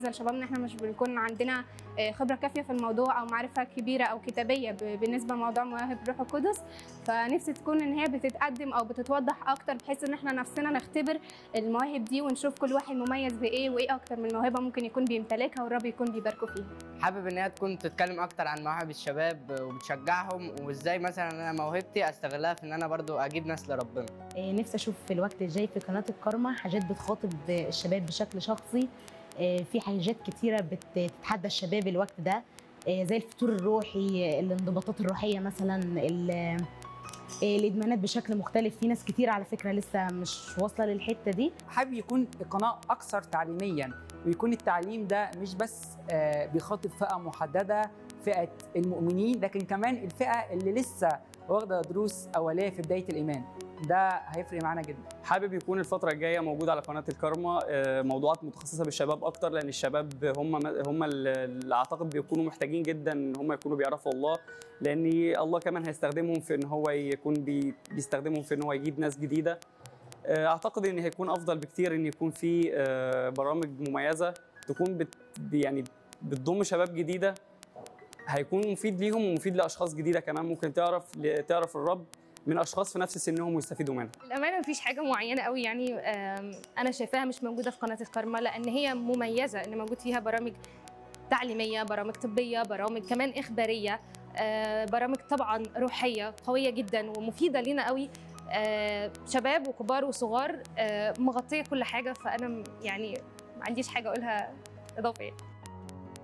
زي شبابنا احنا مش بنكون عندنا آه، خبره كافيه في الموضوع او معرفه كبيره او كتابيه ب- بالنسبه لموضوع مواهب روح القدس فنفسي تكون ان هي بتتقدم او بتتوضح اكتر بحيث ان احنا نفسنا نختبر المواهب دي ونشوف كل واحد مميز بايه وايه اكتر من موهبه ممكن يكون بيمتلكها والرب يكون بيباركه فيها حابب ان هي تكون تتكلم اكتر عن مواهب الشباب وبتشجعهم وازاي مثلا انا موهبتي استغلها في ان انا برضو اجيب ناس لربنا آه، نفسي اشوف في الوقت الجاي في قناه الكرمه حاجات بتخاطب الشباب بشكل شخصي آه، في حاجات كتيره بتتحدى الشباب الوقت ده آه، زي الفتور الروحي الانضباطات الروحيه مثلا ال- آه، الادمانات بشكل مختلف في ناس كتير على فكره لسه مش واصله للحته دي حابب يكون القناة أكثر تعليميا ويكون التعليم ده مش بس آه، بيخاطب فئة محددة فئة المؤمنين لكن كمان الفئة اللي لسه واخدة دروس أولية في بداية الإيمان ده هيفرق معانا جدا حابب يكون الفترة الجاية موجود على قناة الكارما آه، موضوعات متخصصة بالشباب أكتر لأن الشباب هم هم اللي أعتقد بيكونوا محتاجين جدا إن هم يكونوا بيعرفوا الله لأن الله كمان هيستخدمهم في إن هو يكون بي بيستخدمهم في إن هو يجيب ناس جديدة آه، أعتقد إن هيكون أفضل بكتير إن يكون في آه، برامج مميزة تكون بت يعني بتضم شباب جديدة هيكون مفيد ليهم ومفيد لأشخاص جديدة كمان ممكن تعرف تعرف الرب من أشخاص في نفس سنهم ويستفيدوا منها الأمانة مفيش حاجة معينة قوي يعني آم، أنا شايفاها مش موجودة في قناة الكرمة لأن هي مميزة إن موجود فيها برامج تعليمية برامج طبية برامج كمان إخبارية آه، برامج طبعا روحية قوية جدا ومفيدة لينا قوي آه، شباب وكبار وصغار آه، مغطية كل حاجة فأنا م- يعني ما عنديش حاجة أقولها إضافية